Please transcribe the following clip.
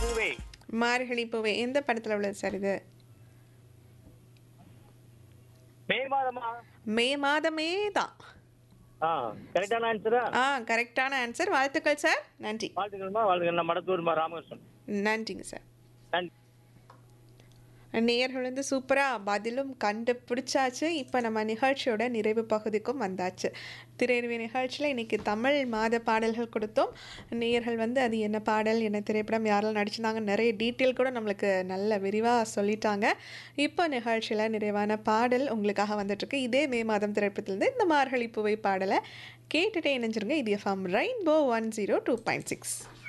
பூவே மார்கழி பூவே எந்த படத்தில் உள்ளது சார் இது மே மாதமா மே மாதமே தான் ஆ கரெக்டான ஆன்சரா ஆ கரெக்டான ஆன்சர் வாழ்த்துக்கள் சார் நன்றி வாழ்த்துக்கள்மா வாழ்த்துக்கள் நான் மடத்தூர்மா ராமகிருஷ்ணன் நன்றிங்க சார் நன்றி நேயர்கள் வந்து சூப்பராக பதிலும் கண்டுபிடிச்சாச்சு இப்போ நம்ம நிகழ்ச்சியோட நிறைவு பகுதிக்கும் வந்தாச்சு திரையரவி நிகழ்ச்சியில் இன்றைக்கி தமிழ் மாத பாடல்கள் கொடுத்தோம் நேயர்கள் வந்து அது என்ன பாடல் என்ன திரைப்படம் யாரெல்லாம் நடிச்சிருந்தாங்க நிறைய டீட்டெயில் கூட நம்மளுக்கு நல்ல விரிவாக சொல்லிட்டாங்க இப்போ நிகழ்ச்சியில் நிறைவான பாடல் உங்களுக்காக வந்துட்டுருக்கு இதே மே மாதம் திரைப்படத்துலேருந்து இந்த மார்கழி பூவை பாடலை கேட்டுட்டே இணைஞ்சிருங்க இது FM rainbow one zero two point six